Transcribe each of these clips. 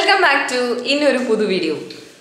Welcome back to இன்னொரு புது video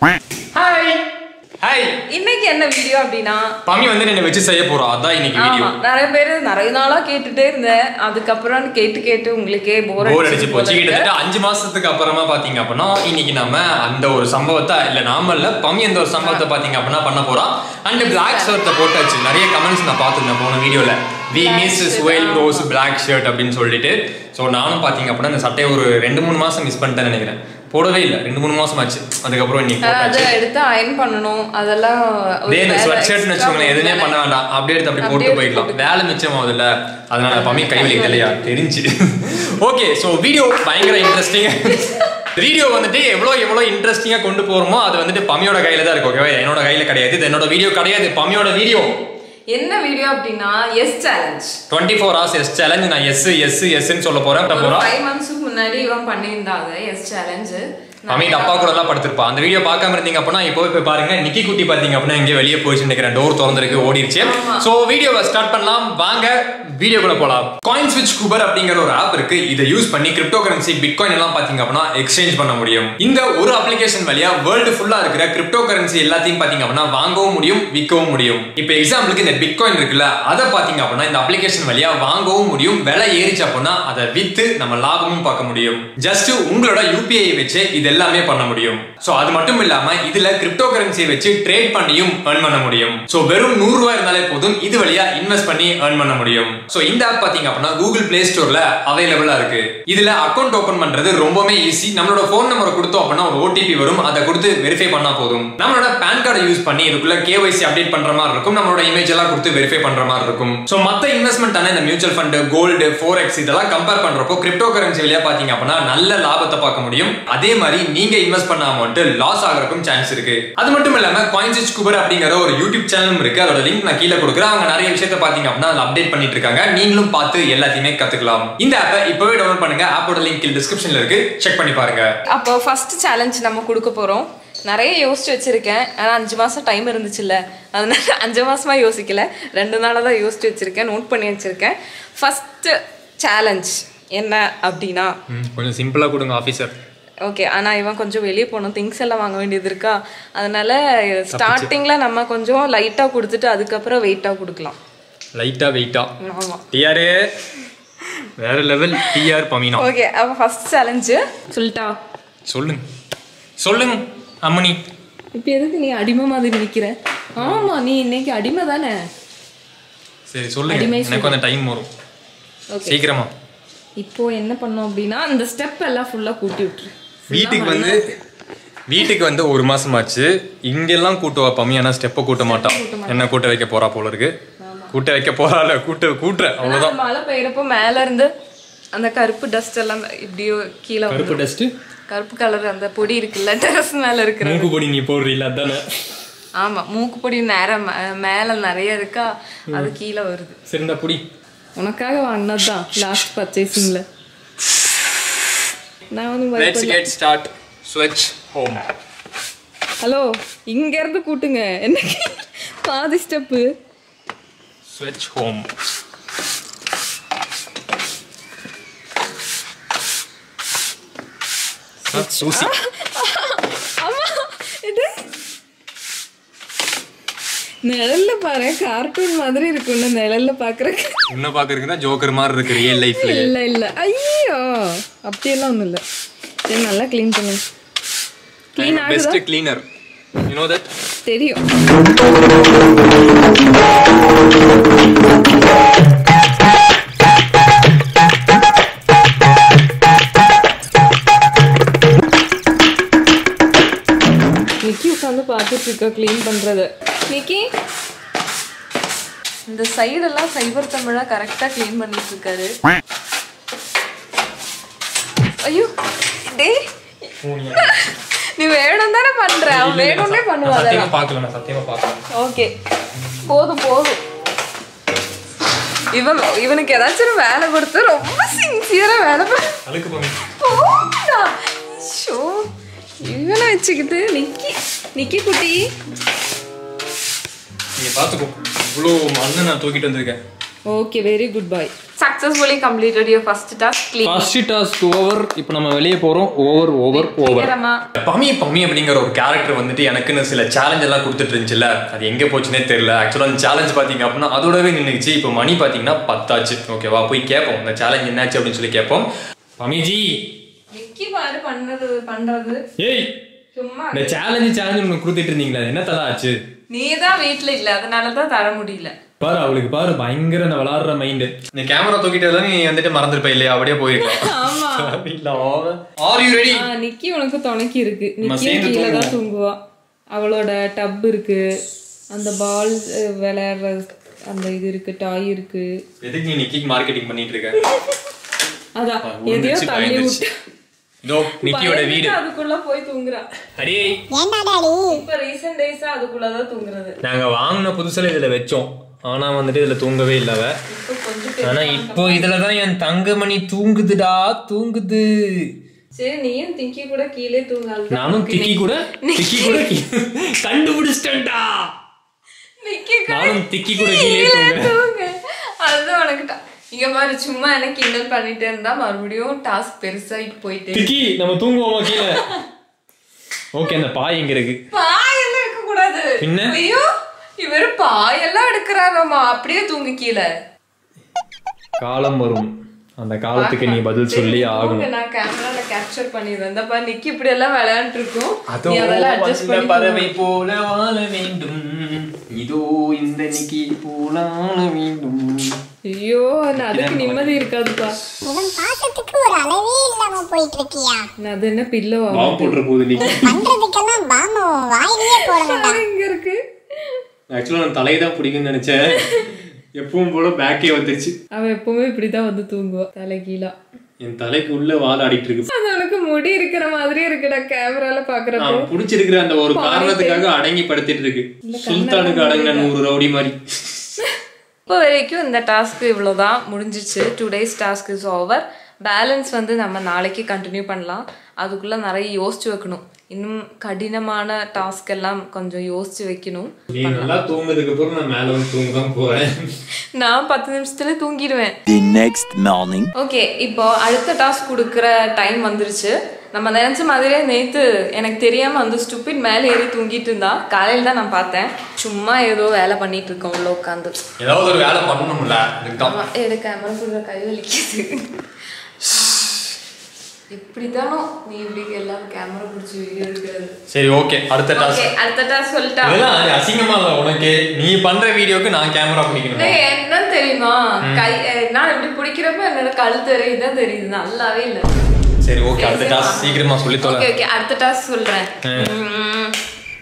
hi hi இன்னைக்கு என்ன வீடியோ அப்படின்னா பம்மி வந்து என்னை வச்சு செய்ய போறோம் அதான் இன்னைக்கு வீடியோ ஆமா நிறைய பேர் நிறைய நாளா கேட்டுட்டே இருந்தேன் அதுக்கப்புறம் கேட்டு கேட்டு உங்களுக்கே போர் போர் அடிச்சு போச்சு கிட்டத்தட்ட அஞ்சு மாசத்துக்கு அப்புறமா பாத்தீங்க அப்படின்னா இன்னைக்கு நாம அந்த ஒரு சம்பவத்தை இல்ல நாம இல்ல பம்மி அந்த ஒரு சம்பவத்தை பாத்தீங்க அப்படின்னா பண்ண போறோம் அண்ட் பிளாக் ஷர்ட்டை போட்டாச்சு நிறைய கமெண்ட்ஸ் நான் பார்த்துருந்தேன் போன வீடியோல வி Black மிஸ் shirt, ஸ்வெல் ஆ. ரோஸ் பிளாக் ஷர்ட் அப்படின்னு சொல்லிட்டு ஸோ நானும் பாத்தீங்க அப்படின்னா இந்த சட்டையை ஒரு ரெண்டு மூணு மாசம் மிஸ் பண்ணிட்டேன்னு நினைக்கிறேன் போடவே இல்லை ரெண்டு மூணு மாசம் ஆச்சு அதுக்கப்புறம் இன்னைக்கு அதை போட்டாச்சு எடுத்து அயன் பண்ணணும் அதெல்லாம் ஒரு இதே இந்த வேலை ஸ்வெட் ஷர்ட்னு extra வச்சுக்கோங்களேன் எதுவுமே வேலை. பண்ண வேண்டாம் அப்படியே எடுத்து அப்படி அப்படியே போட்டு எடுத்து போய்க்கலாம் போட்டு வேலை மிச்சம் ஆகுதுல்ல அதனால பம்மி கை வலிக்குது இல்லையா தெரிஞ்சு ஓகே ஸோ வீடியோ பயங்கர இன்ட்ரெஸ்டிங் வீடியோ வந்துட்டு எவ்வளோ எவ்வளோ இன்ட்ரெஸ்டிங்காக கொண்டு போகிறோமோ அது வந்துட்டு பம்மியோட கையில தான் இருக்கு ஓகேவா என்னோட கையில கிடையாது இது என்னோட வீடியோ கிடையாது பம்மியோட வீடியோ என்ன வீடியோ அப்படின்னா yes challenge twenty four hours yes challenge நான் எஸ் எஸ் எஸ்ன்னு சொல்ல போறேன் ஒரு போறோம் ஃபைவ் மந்த்ஸ்க்கு முன்னாடி இவன் பண்ணியிருந்தாங்க எஸ் சேலஞ்ச் மம்மி அப்பா கூட எல்லாம் படுத்திருப்பா அந்த வீடியோ பார்க்காம இருந்தீங்க அப்படின்னா இப்போ போய் பாருங்க நிக்கி குட்டி பாத்தீங்க அப்படின்னா எங்கேயோ வெளியே போயிடுச்சு நினைக்கிறேன் டோர் திறந்திருக்கு ஓடிடுச்சு ஆமா. சோ வீடியோவை ஸ்டார்ட் பண்ணலாம் வாங்க வீடியோக்குள்ள போலாம் காயின் ஸ்விட்ச் குபர் அப்படிங்கிற ஒரு ஆப் இருக்கு இதை யூஸ் பண்ணி கிரிப்டோ கரன்சி பிட்காயின் எல்லாம் பாத்தீங்க அப்படின்னா எக்ஸ்சேஞ்ச் பண்ண முடியும் இந்த ஒரு அப்ளிகேஷன் வழியா வேர்ல்டு ஃபுல்லா இருக்கிற கிரிப்டோ கரன்சி எல்லாத்தையும் பாத்தீங்க அப்படின்னா வாங்கவும் முடியும் விற்கவும் முடியும் இப்போ எக்ஸாம்பிளுக்கு இந்த பிட்காயின் இருக்குல்ல அதை பாத்தீங்க அப்படின்னா இந்த அப்ளிகேஷன் வழியா வாங்கவும் முடியும் விலை ஏறிச்சு அப்படின்னா அதை வித்து நம்ம லாபமும் பார்க்க முடியும் ஜஸ்ட் உங்களோட யூபிஐ வச்சு இது எல்லாமே பண்ண முடியும் சோ அது மட்டும் இல்லாம இதுல கிரிப்டோ கரன்சியை வச்சு ட்ரேட் பண்ணியும் earn பண்ண முடியும் சோ வெறும் நூறு ரூபாய் இருந்தாலே போதும் இது வழியா இன்வெஸ்ட் பண்ணி earn பண்ண முடியும் சோ இந்த ஆப் பாத்தீங்க அப்படின்னா கூகுள் பிளே ஸ்டோர்ல அவைலபிளா இருக்கு இதுல அக்கௌண்ட் ஓபன் பண்றது ரொம்பவே ஈஸி நம்மளோட போன் நம்பரை கொடுத்தோம் அப்படின்னா ஒரு ஓடிபி வரும் அதை கொடுத்து வெரிஃபை பண்ணா போதும் நம்மளோட பேன் கார்டை யூஸ் பண்ணி இதுக்குள்ள கேஒய்சி அப்டேட் பண்ற மாதிரி இருக்கும் நம்மளோட இமேஜ் எல்லாம் கொடுத்து வெரிஃபை பண்ற மாதிரி இருக்கும் சோ மத்த இன்வெஸ்ட்மெண்ட் ஆன இந்த mutual fund gold forex இதெல்லாம் கம்பேர் பண்றப்போ கிரிப்டோ கரன்சி வழியா பாத்தீங்க அப்படின்னா நல்ல லாபத்தை பார்க்க முடியும் அதே மாதிரி நீங்க இன்வெஸ்ட் பண்ண அமௌண்ட் லாஸ் ஆகிறதுக்கும் சான்ஸ் இருக்கு அது மட்டும் இல்லாம காயின்ஸ் குபர் அப்படிங்கிற ஒரு யூடியூப் சேனலும் இருக்கு அதோட லிங்க் நான் கீழே கொடுக்குறேன் அவங்க நிறைய விஷயத்த பாத்தீங்க அப்படின்னா அதில் அப்டேட் பண்ணிட்டு இருக்காங்க நீங்களும் பார்த்து எல்லாத்தையுமே கத்துக்கலாம் இந்த ஆப்பை இப்பவே டவுன்லோட் பண்ணுங்க ஆப்போட லிங்க் டிஸ்கிரிப்ஷன்ல இருக்கு செக் பண்ணி பாருங்க அப்போ ஃபர்ஸ்ட் சேலஞ்ச் நம்ம கொடுக்க போறோம் நிறைய யோசிச்சு வச்சிருக்கேன் ஆனா அஞ்சு மாசம் டைம் இருந்துச்சுல்ல அதனால அஞ்சு மாசமா யோசிக்கல ரெண்டு நாளாக தான் யோசிச்சு வச்சிருக்கேன் நோட் பண்ணி வச்சிருக்கேன் ஃபர்ஸ்ட் சேலஞ்ச் என்ன அப்படின்னா கொஞ்சம் சிம்பிளா கொடுங்க ஆபீசர் ஓகே ஆனா இவன் கொஞ்சம் வெளியே போகணும் திங்ஸ் எல்லாம் வாங்க வேண்டியது இருக்கா அதனால ஸ்டார்டிங்ல நம்ம கொஞ்சம் லைட்டா கொடுத்துட்டு அதுக்கப்புறம் வெயிட்டா கொடுக்கலாம் லைட்டா வெயிட்டா ஆமா டிஆர் வேற லெவல் டிஆர் பமீனா ஓகே அப்போ ஃபர்ஸ்ட் சேலஞ்சு சொல்லிட்டா சொல்லுங்க சொல்லுங்க அம்மனி இப்போ எதுக்கு நீ அடிமை மாதிரி நிக்கிற ஆமா நீ இன்னைக்கு அடிமை தானே சரி சொல்லுங்க அடிமை எனக்கு கொஞ்சம் டைம் வரும் ஓகே சீக்கிரமா இப்போ என்ன பண்ணோம் அப்படின்னா அந்த ஸ்டெப் எல்லாம் ஃபுல்லா கூட்டி விட்டுரு வீட்டுக்கு வந்து வீட்டுக்கு வந்து ஒரு மாசம் ஆச்சு இங்கெல்லாம் கூட்டுவா பம்மி ஆனா ஸ்டெப்பை கூட்ட மாட்டான் என்ன கூட்ட வைக்க போறா போல இருக்கு கூட்ட வைக்க போறால கூட்ட கூட்டுற அவ்வளவுதான் ஆனா, மழை பெய்யறப்போ மேல இருந்து அந்த கருப்பு டஸ்ட் எல்லாம் இப்படியோ கீழே வந்து கருப்பு டஸ்ட் கருப்பு கலர் அந்த பொடி இருக்குல்ல டெரஸ் மேல இருக்கிற மூக்கு பொடி நீ போடுறீல அதானே ஆமா மூக்கு பொடி நேரம் மேல நிறைய இருக்கா அது கீழே வருது சரி இந்த பொடி உனக்காக வாங்கினதுதான் லாஸ்ட் பர்ச்சேசிங்ல நான் வந்து லெட்ஸ் கெட் ஸ்டார்ட் ஸ்விட்ச் ஹோம் ஹலோ இங்க இருந்து கூட்டுங்க என்ன பாதி ஸ்டெப்பு ஸ்விட்ச் ஹோம் சூசி ஆமா இது நிழல்ல பாரு கார்ட்டூன் மாதிரி இருக்கும்ல நிழல்ல பாக்குறக்கு உன்ன பாக்குறதுக்கு தான் ஜோக்கர் மாதிரி இருக்கு ரியல் லைஃப்ல இல்ல இல்ல ஐயோ அப்படியெல்லாம் ஒண்ணும் இல்ல சரி நல்லா க்ளீன் பண்ணு க்ளீன் ஆகுதா best cleaner you know that தெரியும் நிக்கி உட்காந்து பார்த்துட்டு இருக்கா க்ளீன் பண்றத நிக்கி இந்த சைடெல்லாம் சைபர் தமிழா கரெக்டா க்ளீன் பண்ணிட்டு இருக்காரு ஐயோ டேய் நீ வேணும் தானே பண்ற அவன் வேணும்னே பண்ணுவாத சத்தியமா பார்க்கல நான் சத்தியமா பார்க்கல ஓகே போதும் போதும் இவன் இவனுக்கு ஏதாச்சும் ஒரு வேலை கொடுத்து ரொம்ப சின்சியரா வேலை பண்ண அழுக்கு பண்ணி போடா ஷோ இவனை வச்சுக்கிட்டு நிக்கி நிக்கி குட்டி நீங்க பாத்துக்கோ இவ்வளோ மண்ணை நான் தூக்கிட்டு வந்திருக்கேன் okay very good boy successfully completed your first task clean first task over இப்போ நம்ம வெளியே போறோம் over over over Pami Pami அப்படிங்கிற ஒரு கேரக்டர் வந்துட்டு எனக்குன்னு சில சேலஞ்ச் எல்லாம் கொடுத்துட்டு இருந்துச்சுல்ல அது எங்க போச்சுனே தெரியல ஆக்சுவலாக அந்த சேலஞ்ச் பார்த்தீங்க அப்படின்னா அதோடவே நின்றுச்சு இப்போ மணி பார்த்தீங்கன்னா பத்தாச்சு ஓகேவா போய் கேட்போம் இந்த சேலஞ்ச் என்னாச்சு அப்படின்னு சொல்லி கேட்போம் பமிஜி விக்கி பாரு பண்ணது பண்றது ஏய் சும்மா இந்த சேலஞ்சு சேலஞ்சு உனக்கு கொடுத்துட்டு இருந்தீங்களா என்ன தலை ஆச்சு நீ தான் வீட்ல இல்ல அதனால தான் தர முடியல பாரு அவளுக்கு பாரு பயங்கர இந்த விளாடுற மைண்டு இந்த கேமரா தூக்கிட்டு நீ வந்துட்டு மறந்துருப்ப இல்லையா அப்படியே ஆமா போயிருக்கலாம் ஆர் யூ ரெடி ஆ, நிக்கி உனக்கு துணைக்கி இருக்கு நம்ம நிக்கி சேர்ந்து கீழே தான் தூங்குவா அவளோட டப் இருக்கு அந்த பால் விளையாடுற அந்த இது இருக்கு டாய் இருக்கு எதுக்கு நீ நிக்கிக்கு மார்க்கெட்டிங் பண்ணிட்டு இருக்க அதான் எதையோ விழுந்துச்சு, தள்ளி பயந்துச்சு. விட்டு இதோ நிக்கியோட வீடு பயந்துட்டு அதுக்குள்ள போய் தூங்குறா அடியே ஏண்டா டாடி இப்ப ரீசெண்ட் டேஸா அதுக்குள்ளதான் தூங்குறது நாங்க வாங்கின புதுசுல இதுல வச்சோம் ஆனா வந்துட்டு இதுல தூங்கவே இல்ல அவ இப்ப கொஞ்சம் ஆனா இப்போ இதுலதான் என் தங்கமணி தூங்குதுடா தூங்குது சரி நீயும் திங்கி கூட கீழே தூங்காது நானும் திக்கி கூட திக்கி கூட கீ- கண்டுபிடிச்சிட்டேன்டா நிக்கி கூட நானும் திக்கி கூட கீழே கீழே தூங்க தூங்க அதுதான் உனக்கு ta- இங்க பாரு சும்மா எனக்கு கிண்டல் பண்ணிட்டே இருந்தா மறுபடியும் டாஸ்க் பெருசாயிட்டு போயிட்டே திக்கி நம்ம தூங்குவோமா கீழே ஓகே அந்த பாய் எங்க இருக்கு பாயெல்லாம் இருக்க கூடாது பின்ன? ஐயோ இவரு பாயெல்லாம் எடுக்கிறாராமா அப்படியே தூங்கு கீழே காலம் வரும் அந்த காலத்துக்கு நீ பதில் சொல்லி ஆகணும் தூங்கு, நான் கேமரால கேப்சர் பண்ணிடுறேன் இந்த பாரு நிக்கி இப்படி எல்லாம் விளையாண்டு இருக்கும் நீ அதெல்லாம் அட்ஜஸ்ட் பண்ணி பறவை போல வாழ வேண்டும் இதோ இந்த நிக்கி போல வாழ வேண்டும் ஐயோ நான் அதுக்கு நிம்மதி இருக்காதுப்பா இவன் பாசத்துக்கு ஒரு அளவே இல்லாம போயிட்டு இருக்கியா நான் அது என்ன பில்லவா பாம்பு போட்டுற போகுது நிக்கி பண்றதுக்கெல்லாம் பாம்பு உன் வாயிலேயே போட வேண்டாம் எங்க இருக்கு ஆக்சுவலா நான் தலையை தான் பிடிக்கும்னு நினைச்சேன் எப்பவும் போல பேக்கே வந்துருச்சு அவன் எப்பவுமே இப்படிதான் வந்து தூங்குவா தலை கீழா என் தலைக்கு உள்ள வால் ஆடிட்டு இருக்கு அது உனக்கு முடி இருக்கிற மாதிரியே இருக்குடா கேமரால பாக்குறப்போ நான் பிடிச்சிருக்கிற அந்த ஒரு காரணத்துக்காக அடங்கி படுத்திட்டு இருக்கு சுல்தானுக்கு அடங்கின நூறு ரவுடி மாதிரி இப்போ வரைக்கும் இந்த டாஸ்க் இவ்வளோதான் முடிஞ்சிச்சு two days task is over balance வந்து நம்ம நாளைக்கு கண்டினியூ பண்ணலாம் அதுக்குள்ளே நிறைய யோசிச்சு வைக்கணும் இன்னும் கடினமான டாஸ்க் எல்லாம் கொஞ்சம் யோசிச்சு வைக்கணும் நீ நல்லா தூங்குறதுக்கு அப்புறம் நான் மேல வந்து தூங்க தான் போறேன் நான் பத்து நிமிஷத்துல தூங்கிடுவேன் The next morning. ஓகே இப்போ அடுத்த டாஸ்க் கொடுக்குற டைம் வந்துருச்சு நம்ம நினைச்ச மாதிரியே நேத்து எனக்கு தெரியாம அந்த ஸ்டூபிட் மேலே ஏறி தூங்கிட்டு இருந்தா காலையில தான் நான் பார்த்தேன் சும்மா ஏதோ வேலை பண்ணிட்டு இருக்கோம் உள்ள உட்காந்து ஏதாவது ஒரு வேலை பண்ணணும்ல அதுக்கு தான் ஆமா, எனக்கு கேமரா கூட கை வலிக்குது எப்படிதானோ நீ இப்படி எல்லாரும் கேமரா பிடிச்சி வீடியோ எடுக்கிறது சரி ஓகே அடுத்த டாஸ்க் ஓகே அடுத்த டாஸ்க் சொல்லிட்டா இதெல்லாம் அது அசிங்கமா இல்ல உனக்கு நீ பண்ற வீடியோக்கு நான் கேமரா பிடிக்கணும் டேய், என்னன்னு தெரியுமா கை அஹ், நான் இப்படி பிடிக்கிறப்ப என்னோட கழுத்து வரையும் தான் தெரியுது நல்லாவே இல்ல சரி ஓகே அடுத்த டாஸ்க் சீக்கிரமா சொல்லி தொலை ஓகே ஓகே அடுத்த டாஸ்க் சொல்றேன் உம்.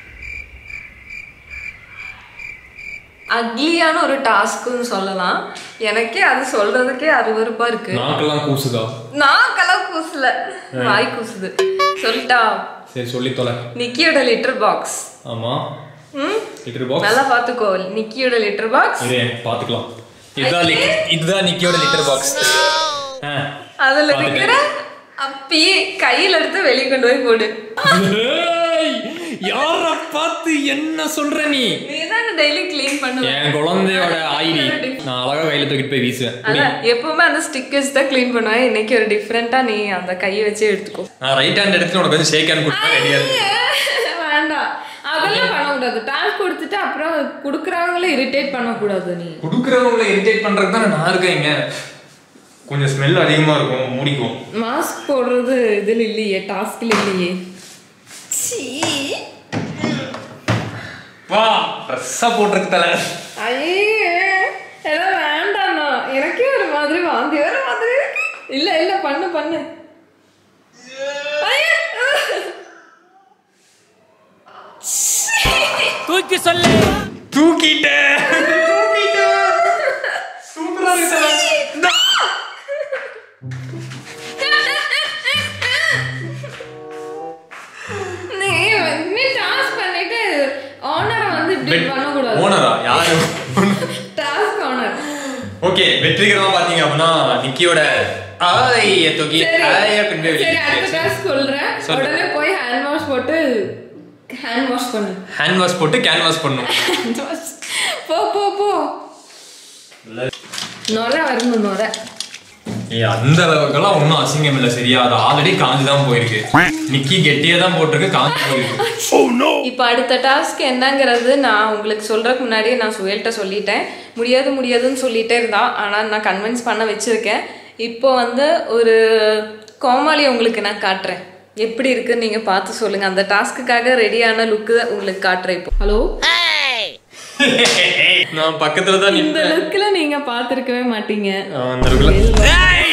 அக்லியான ஒரு டாஸ்க்னு சொல்லலாம் எனக்கே அது சொல்றதுக்கே அருவருப்பா இருக்கு நாக்கெல்லாம் கூசுதா நான் கலர் கூசல வாய் கூசுது சொல்லிட்டா சரி சொல்லி தொலை நிக்கியோட லிட்டர் பாக்ஸ் ஆமா ம் லிட்டர் பாக்ஸ் நல்லா பாத்துக்கோ நிக்கியோட லிட்டர் பாக்ஸ் இரு பாத்துக்கலாம் இதுதான் லிக் இதுதான் நிக்கியோட லிட்டர் பாக்ஸ் அதுல இருக்கிற அப்பி கையில எடுத்து வெளிய கொண்டு போய் போடு யார பார்த்து என்ன சொல்ற நீ நீ தான் டெய்லி க்ளீன் பண்ணுவ என் குழந்தையோட ஐடி நான் அழகா கையில தூக்கிட்டு போய் வீசுவேன் அதான் எப்பவுமே அந்த ஸ்டிக்கர்ஸ் தான் க்ளீன் பண்ணுவேன் இன்னைக்கு ஒரு டிஃப்ரெண்டா நீ அந்த கையை வச்சு எடுத்துக்கோ நான் ரைட் ஹேண்ட் எடுத்து உனக்கு வந்து ஷேக் ஹேண்ட் கொடுத்தா ரெடியா இருக்கு வேண்டாம் அதெல்லாம் பண்ணக்கூடாது டாஸ்க் கொடுத்துட்டு அப்புறம் குடுக்கறவங்கள இரிட்டேட் பண்ணக்கூடாது நீ கொடுக்குறவங்களை இரிட்டேட் பண்றதுக்கு தான் நான் இருக்கேன் இங்க கொஞ்சம் ஸ்மெல் அதிகமா இருக்கும் மூடிக்கும் மாஸ்க் போடுறது இதுல இல்லையே டாஸ்க்ல இல்லையே சீ வா ட்ரெஸ்ஸா போட்டிருக்கு தலை ஐயே எல்லாம் வேண்டாண்ணா எனக்கே ஒரு மாதிரி வாந்தி வர மாதிரி இருக்கு இல்ல இல்ல பண்ணு பண்ணு ஐயே! தூக்கிட்டேன் தூக்கிட்டேன் சூப்பரா இருக்கு தலை இந்தா. நீ நீ டாஸ்க் பண்ணிட்டு ஓனரை வந்து இப்படி பண்ணக்கூடாது ஓனரா யாரு டாஸ்க் ஓனர் ஓகே வெற்றிகரமா பாத்தீங்க அப்படின்னா நிக்கியோட ஆய தூக்கி ஆய கொண்டு போய் சரி அடுத்த வெளியே டாஸ்க் சொல்றேன் சொல்லு. உடனே போய் ஹேண்ட் வாஷ் போட்டு ஹேண்ட் வாஷ் பண்ணு ஹேண்ட் வாஷ் போட்டு கேன் வாஷ் பண்ணும் Hand wash. போ போ போ நுர வரணும் நுர ஏய் அந்த அளவுக்கெல்லாம் ஒன்றும் அசிங்கம் இல்லை சரியா அது ஆல்ரெடி காஞ்சு தான் போயிருக்கு நிக்கி கெட்டியே தான் போட்டிருக்கு காஞ்சு போயிருக்கு இப்போ அடுத்த டாஸ்க் என்னங்கிறது நான் உங்களுக்கு சொல்றதுக்கு முன்னாடியே நான் சுயல்கிட்ட சொல்லிட்டேன் முடியாது முடியாதுன்னு சொல்லிட்டே இருந்தான் ஆனால் நான் கன்வின்ஸ் பண்ண வச்சிருக்கேன் இப்போ வந்து ஒரு கோமாளி உங்களுக்கு நான் காட்டுறேன் எப்படி இருக்குன்னு நீங்க பார்த்து சொல்லுங்க அந்த டாஸ்க்குக்காக ரெடியான லுக்கு உங்களுக்கு காட்டுறேன் இப்போ ஹலோ நான் பக்கத்துல தான் இந்த நிப்பேன் லுக்கில் நீங்க பார்த்துருக்கவே மாட்டீங்க அந்த இருக்குல்ல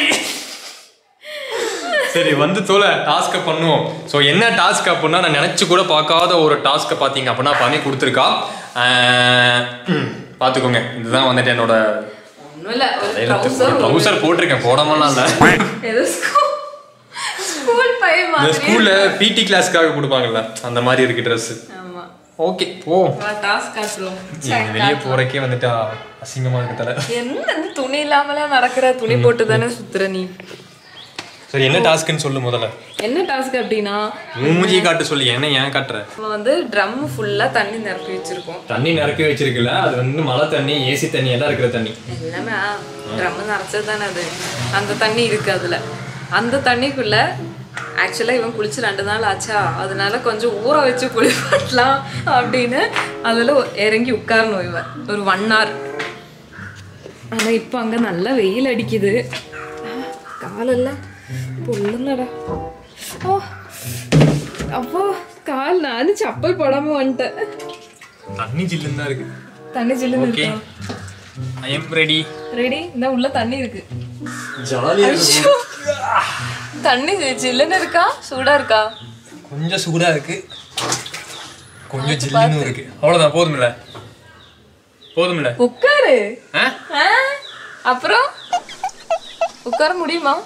சரி வந்து தோல டாஸ்க்கை பண்ணுவோம் ஸோ என்ன டாஸ்க் அப்படின்னா நான் நினச்சி கூட பார்க்காத ஒரு டாஸ்க்கை பார்த்தீங்க அப்படின்னா பண்ணி கொடுத்துருக்கா பார்த்துக்கோங்க இதுதான் வந்துட்டு என்னோட ஒன்றும் இல்லை ஒரு ட்ரௌசர் ட்ரௌசர் போட்டிருக்கேன் போடாமலாம் இல்லை ஏதோ ஸ்கூல் ஸ்கூல் பையன் இந்த மாதிரி ஸ்கூல்ல பிடி கிளாஸ்க்காக கொடுப்பாங்கல்ல அந்த மாதிரி இருக்கு ட்ரெஸ் ஆமா ஓகே போ டாஸ்க் காட்டுறோம் நீங்க வெளியே போறக்கே வந்துட்டா அசிங்கமா இருக்கு தலை என்ன இந்த துணி இல்லாமலாம் நடக்கிற துணி போட்டு தானே சுத்துற நீ சரி என்ன டாஸ்க்னு சொல்லு முதல்ல என்ன டாஸ்க் அப்படின்னா மூஞ்சி காட்டு சொல்லி என்ன ஏன் காட்டுற நம்ம வந்து ட்ரம் ஃபுல்லா தண்ணி நிரப்பி வச்சிருக்கோம் தண்ணி நிரப்பி வச்சிருக்குல்ல அது வந்து மழை தண்ணி ஏசி தண்ணி எல்லாம் இருக்கிற தண்ணி எல்லாமே ட்ரம் நிறச்சது தானே அது அந்த தண்ணி இருக்கு அதுல அந்த தண்ணிக்குள்ள ஆக்சுவலாக இவன் குளிச்சு ரெண்டு நாள் ஆச்சா அதனால கொஞ்சம் ஊற வச்சு குளிப்பாட்டலாம் அப்படின்னு அதில் இறங்கி உட்காரணும் இவன் ஒரு ஒன் hour ஆனால் இப்போ அங்கே நல்லா வெயில் அடிக்குது காலெல்லாம் பொல்லுங்கடா ஓ அப்போ கால் நானும் சப்பல் போடாம வந்துட்டேன் தண்ணி ஜில்லுன்னு தான் இருக்கு தண்ணி ஜில்லுன்னு ஓகே இருக்கா ஐ எம் ரெடி ரெடி இந்த உள்ள தண்ணி இருக்கு ஜாலியா ஐயோ. தண்ணி ஜில்லுன்னு இருக்கா சூடா இருக்கா கொஞ்சம் சூடா இருக்கு கொஞ்சம் ஜில்லுன்னு இருக்கு அவ்வளவுதான் போதுமில்ல போதுமில்ல உட்காரு ஆ? ஆ? அப்புறம் உட்கார முடியுமா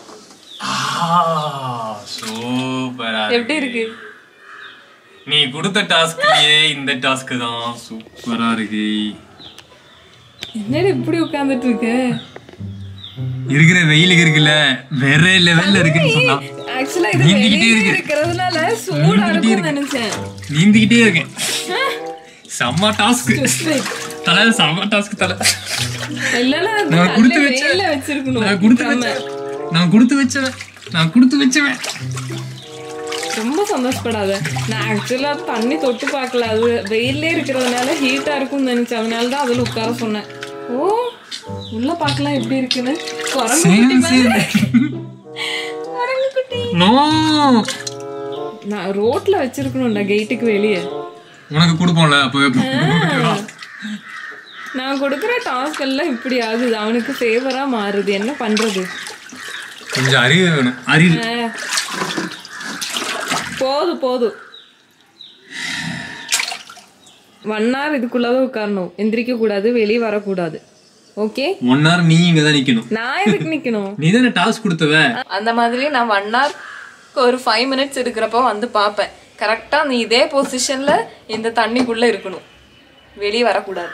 சூப்பரா எப்படி இருக்கு நீ கொடுத்த டாஸ்க்லயே இந்த டாஸ்க் தான் சூப்பரா இருக்கு என்னடி இப்படி உட்கார்ந்துட்டு இருக்க இருக்கிற வெயிலுக்கு இருக்குல்ல வேற லெவல்ல இருக்குன்னு சொன்னா ஆக்சுவலா இது நீந்திக்கிட்டே வெளியே இருக்கு. இருக்கிறதுனால சூடா இருக்கும்னு நினைச்சேன் நீந்திக்கிட்டே இருக்கேன் செம்ம டாஸ்க் Straight. தலை செம்ம டாஸ்க் தலை இல்லைன்னா அது நான் நல்ல கொடுத்து வச்சேன். வெயில்ல வச்சிருக்கணும் நான் கொடுத்து நம்ம. வச்சேன் நான் கொடுத்து வச்சவன் நான் கொடுத்து வச்சவன் ரொம்ப சந்தோஷப்படாத நான் ஆக்சுவலா தண்ணி தொட்டு பார்க்கல அது வெயிலே இருக்கிறதுனால ஹீட்டா இருக்கும்னு நினைச்சேன் அதனால தான் அதுல உட்கார சொன்னேன் ஓ உள்ள பார்க்கலாம் எப்படி இருக்குன்னு குரங்கு குட்டி பாரு. குரங்கு குட்டி நோ நான் ரோட்ல வச்சிருக்கணும்டா கேட்டுக்கு வெளியே உனக்கு கொடுப்போம்ல அப்போ நான் கொடுக்குற டாஸ்க் எல்லாம் இப்படி ஆகுது அவனுக்கு ஃபேவரா மாறுது என்ன பண்றது கொஞ்சம் அறிவு வேணும் அறிவு ஆ. போதும் போதும் ஒன் ஹவர் இதுக்குள்ளதான் உட்காரணும் எந்திரிக்க கூடாது வெளியே வரக்கூடாது ஓகே ஒன் ஹவர் நீ இங்க தான் நிக்கணும் நான் எதுக்கு நிக்கணும் நீ தானே டாஸ்க் கொடுத்தவ அந்த மாதிரி நான் ஒன் ஹவர் ஒரு ஃபைவ் மினிட்ஸ் இருக்கிறப்போ வந்து பார்ப்பேன் கரெக்டா நீ இதே பொசிஷன்ல இந்த தண்ணிக்குள்ள இருக்கணும் வெளியே வரக்கூடாது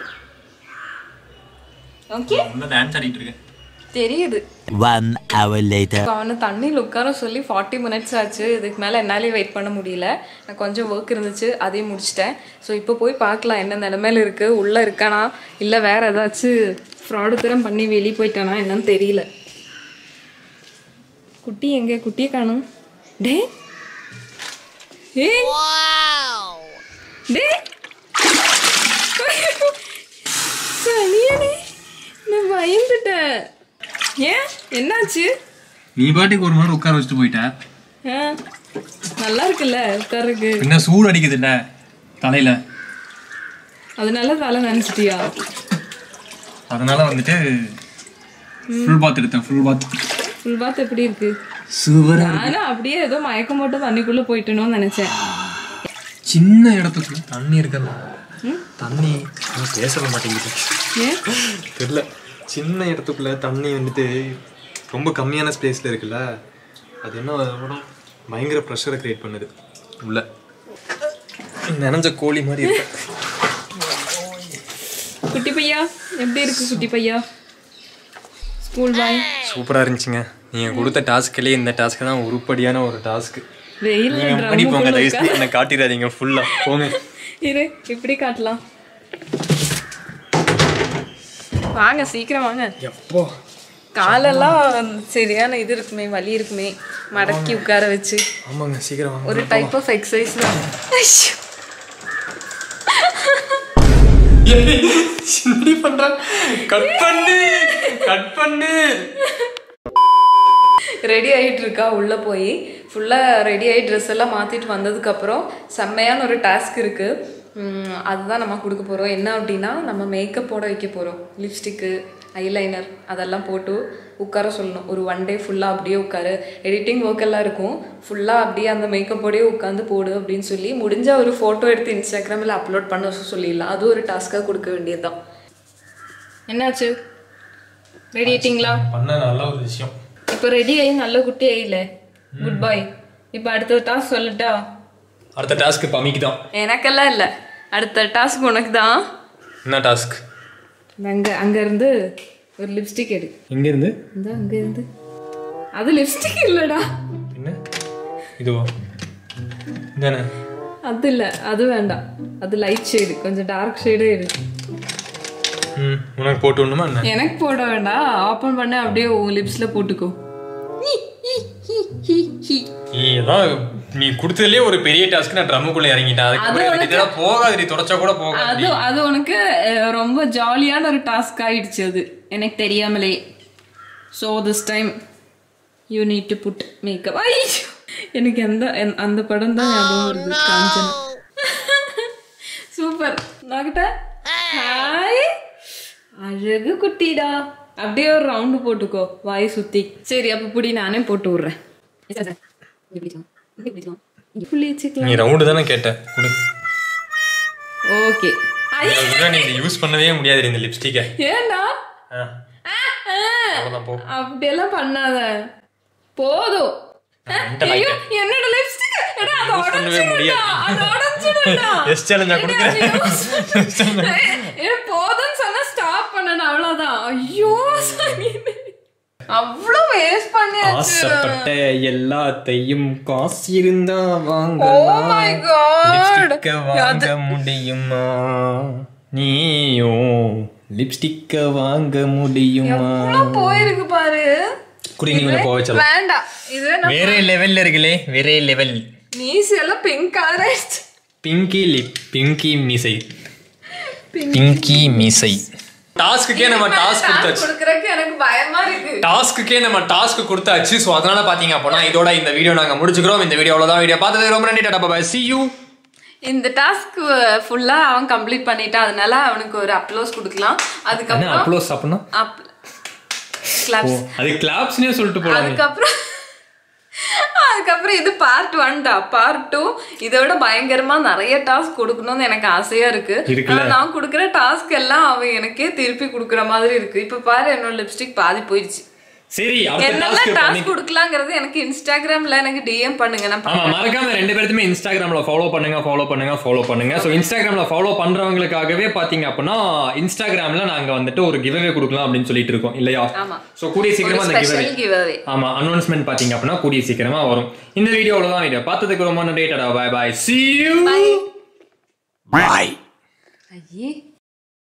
ஓகே ரொம்ப டான்ஸ் ஆடிட்டு இருக்கேன் தெரியுது One hour later. இப்போ அவனை தண்ணியில் உட்கார சொல்லி ஃபார்ட்டி மினிட்ஸ் ஆச்சு இதுக்கு மேலே என்னாலே வெயிட் பண்ண முடியல நான் கொஞ்சம் ஒர்க் இருந்துச்சு அதையும் முடிச்சிட்டேன் ஸோ இப்போ போய் பார்க்கலாம் என்ன நிலமையில இருக்குது உள்ளே இருக்கானா இல்லை வேற ஏதாச்சும் ஃப்ராடு திறம் பண்ணி வெளியே போயிட்டானா என்னன்னு தெரியல குட்டி எங்க குட்டியை காணும் டே ஏ டே சனியனே நான் பயந்துட்டேன் ஏன் என்னாச்சு நீ பாட்டுக்கு ஒரு மாதிரி உட்கார வச்சுட்டு போயிட்ட ஆ, நல்லா இருக்குல்ல உட்காருக்கு என்ன சூடு அடிக்குதுல்ல தலையில அதனால தலை நினைச்சிட்டியா அதனால வந்துட்டு ஃபுல் பாத் எடுத்தேன் ஃபுல் பாத் ஃபுல் பாத் எப்படி இருக்கு சூப்பரா நானும் அப்படியே ஏதோ மயக்கம் போட்டு தண்ணிக்குள்ள போயிட்டணும்னு நினைச்சேன் சின்ன இடத்துக்குள்ள தண்ணி இருக்கல தண்ணி நான் பேசவே மாட்டேங்குது ஏன் தெரியல சின்ன இடத்துக்குள்ள தண்ணி வந்துட்டு ரொம்ப கம்மியான ஸ்பேஸ்ல இருக்குல்ல அது என்ன ஆகும்னா, பயங்கர ப்ரெஷரை கிரியேட் பண்ணுது உள்ள நினைஞ்ச கோழி மாதிரி இருக்கு குட்டி பையா எப்படி இருக்கு குட்டி பையா ஸ்கூல் பாய் சூப்பரா இருந்துச்சுங்க நீங்க கொடுத்த டாஸ்க்லயே இந்த டாஸ்க் தான் உருப்படியான ஒரு டாஸ்க் வெயில் நீங்க முன்னாடி போங்க தயவு செஞ்சு என்ன காட்டிடாதீங்க ஃபுல்லா போங்க இரு இப்படி காட்டலாம் வாங்க சீக்கிரம் வாங்க எப்போ காலெல்லாம் சரியான இது இருக்குமே வலி இருக்குமே மடக்கி உட்கார வச்சு ஆமாங்க சீக்கிரம் வாங்க ஒரு டைப் ஆஃப் எக்ஸசைஸ் தான் ஐயோ. இப்படி பண்றான் கட் பண்ணு கட் பண்ணு ரெடி ஆகிட்டு இருக்கா உள்ளே போய் ஃபுல்லாக ரெடி ஆகி ட்ரெஸ் எல்லாம் மாற்றிட்டு வந்ததுக்கப்புறம் செம்மையான ஒரு டாஸ்க் இருக்குது அதுதான் நம்ம கொடுக்க போகிறோம் என்ன அப்படின்னா நம்ம மேக்கப் போட வைக்க போகிறோம் லிப்ஸ்டிக்கு ஐலைனர் அதெல்லாம் போட்டு உட்கார சொல்லணும் ஒரு ஒன் டே ஃபுல்லாக அப்படியே உட்காரு எடிட்டிங் ஒர்க் எல்லாம் இருக்கும் ஃபுல்லாக அப்படியே அந்த மேக்கப்போடயே உட்காந்து போடு அப்படின்னு சொல்லி முடிஞ்ச ஒரு ஃபோட்டோ எடுத்து இன்ஸ்டாகிராமில் அப்லோட் பண்ண சொல்லிடலாம் அது ஒரு டாஸ்க்காக கொடுக்க வேண்டியது தான் என்னாச்சு ரெடி ஆயிட்டிங்களா பண்ண நல்ல ஒரு விஷயம் இப்போ ரெடி ஆகி நல்ல குட்டி ஆயில குட் பாய் இப்போ அடுத்த டாஸ்க் சொல்லட்டா அடுத்த டாஸ்க் பமிக்கு தான் எனக்கெல்லாம் இல்லை அடுத்த டாஸ்க் உனக்கு தான் என்ன டாஸ்க் அங்கே அங்கேருந்து ஒரு லிப்ஸ்டிக் எடு எங்க இருந்து இந்த அங்கேருந்து அது லிப்ஸ்டிக் இல்லைடா என்ன இதுவா தானே அது இல்லை அது வேண்டாம் அது லைட் ஷேடு கொஞ்சம் டார்க் ஷேடே எடு ம் உனக்கு போட்டு விடணுமா என்ன எனக்கு போட வேண்டாம் ஓப்பன் பண்ண அப்படியே உன் லிப்ஸில் போட்டுக்கோ இதான் நீ கொடுத்ததுலயே ஒரு பெரிய டாஸ்க் நான் ட்ரம்முக்குள்ள இறங்கிட்டேன் அதுக்கு அது கூட உனக்கு- எனக்கு இதெல்லாம் போகாது நீ தொடச்சா கூட போகாது அது அது உனக்கு அஹ், ரொம்ப ஜாலியான ஒரு டாஸ்க் ஆயிடுச்சு அது எனக்கு தெரியாமலே so this time you need to put makeup I எனக்கு எந்த என்- அந்த படம் தான் ஞாபகம் வருது காஞ்சன் சூப்பர் நாகிட்ட ஹாய் அழகு குட்டிடா அப்படியே ஒரு ரவுண்டு போட்டுக்கோ வாய் சுத்தி சரி அப்ப புடி நானே போட்டு விடுறேன் புள்ளி வச்சுக்கலாம் நீ ரவுண்டு தானே கேட்ட கொடு ஓகே ஐ அதுதான் நீ இதை யூஸ் பண்ணவே முடியாது இந்த லிப்ஸ்டிக்கை ஏண்டா அவ்வளோதான் போ அப்படியெல்லாம் பண்ணாத போதும் நான் mental ஐயோ ஆயிட்டேன். என்னோட லிப்ஸ்டிக் எடா அது Use பண்ணவே உடைஞ்சிடுடா முடியாது. அது உடைஞ்சிடுடா எஸ் சேலஞ்சா கொடுக்குறேன் ஏ போதும்னு சொன்னா ஸ்டாப் பண்ணணும் அவ்வளவுதான் ஐயோ சனியனே. அவ்வளோ வேஸ்ட் பண்ணியாச்சு ஆசைப்பட்ட எல்லாத்தையும் காசு இருந்தா வாங்க ஓ மை காட் வாங்க முடியுமா நீயும் லிப்ஸ்டிக்க வாங்க முடியுமா எவ்வளோ போயிருக்கு பாரு குடி நீ உன்னை போக வச்சலாம் வேண்டாம் இதுவே நான் வேற லெவல்ல இருக்குலே வேற லெவல் மீசி எல்லாம் பிங்க் கலர் ஆயிடுச்சு பிங்கி லிப் பிங்கி மீசை பிங்கி மீசை டாஸ்க்குக்கே நம்ம டாஸ்க் கொடுத்தாச்சு கொடுக்கறதுக்கு எனக்கு பயமா இருக்கு டாஸ்க்குக்கே நம்ம டாஸ்க் கொடுத்தாச்சு ஸோ அதனால பாத்தீங்க அப்படின்னா இதோட இந்த வீடியோ நாங்க முடிச்சுக்கிறோம் இந்த வீடியோ அவ்வளவுதான் வீடியோ பார்த்தது ரொம்ப நன்றி டாடா பாய் சி யூ இந்த டாஸ்க் ஃபுல்லா அவன் கம்ப்ளீட் பண்ணிட்டான் அதனால அவனுக்கு ஒரு அப்ளோஸ் கொடுக்கலாம் அதுக்கப்புறம் அப்ளோஸ் அப்படின்னா அப் கிளாப்ஸ் அது கிளாப்ஸ்னே சொல்லிட்டு போலாம் அதுக்கப்புறம் அதுக்கப்புறம் இது பார்ட் ஒன் தான் பார்ட் டூ இதை விட பயங்கரமா நிறைய டாஸ்க் கொடுக்கணும்னு எனக்கு ஆசையா இருக்கு இருக்குல்ல? ஆனா நான் கொடுக்குற டாஸ்க் எல்லாம் அவன் எனக்கே திருப்பி கொடுக்குற மாதிரி இருக்கு இப்ப பாரு என்னோட லிப்ஸ்டிக் பாதி போயிடுச்சு சரி அடுத்த என்னெல்லாம் டாஸ்க் பண்ணி டாஸ்க் கொடுக்கலாங்கிறது எனக்கு இன்ஸ்டாகிராம்ல எனக்கு டிஎம் பண்ணுங்க நான் ஆமா மறக்காம ரெண்டு பேர்த்துமே இன்ஸ்டாகிராம்ல ஃபாலோ பண்ணுங்க ஃபாலோ பண்ணுங்க ஃபாலோ பண்ணுங்க ஸோ இன்ஸ்டாகிராம்ல ஃபாலோ பண்றவங்களுக்காகவே பாத்தீங்க அப்படின்னா இன்ஸ்டாகிராம்ல நாங்க வந்துட்டு ஒரு கிவ்அவே கொடுக்கலாம் அப்படின்னு சொல்லிட்டு இருக்கோம் இல்லையா ஆமா. ஸோ கூடிய சீக்கிரமா அந்த கிவ்அவே ஸ்பெஷல் கிவ் அவே ஆமா அனௌன்ஸ்மெண்ட் பாத்தீங்க அப்படின்னா கூடிய சீக்கிரமா வரும் இந்த வீடியோல தான் வீடியோ பார்த்ததுக்கு ரொம்ப நன்றி டாடா பாய் பாய் see you Bye. bye ஐயே